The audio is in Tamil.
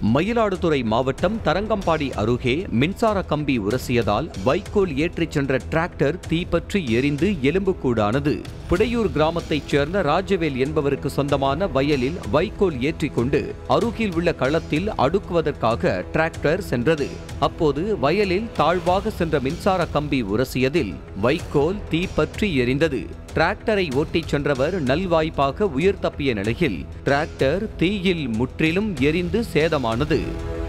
மயிலாடுதுறை மாவட்டம் தரங்கம்பாடி அருகே மின்சார கம்பி உரசியதால் வைக்கோல் ஏற்றிச் சென்ற டிராக்டர் தீப்பற்றி எரிந்து எலும்புக்கூடானது பிடையூர் கிராமத்தைச் சேர்ந்த ராஜவேல் என்பவருக்கு சொந்தமான வயலில் வைக்கோல் ஏற்றிக்கொண்டு அருகில் உள்ள களத்தில் அடுக்குவதற்காக டிராக்டர் சென்றது அப்போது வயலில் தாழ்வாக சென்ற மின்சார கம்பி உரசியதில் வைக்கோல் தீப்பற்றி எரிந்தது டிராக்டரை ஓட்டிச் சென்றவர் நல்வாய்ப்பாக உயிர் தப்பிய நிலையில் டிராக்டர் தீயில் முற்றிலும் எரிந்து சேதமானது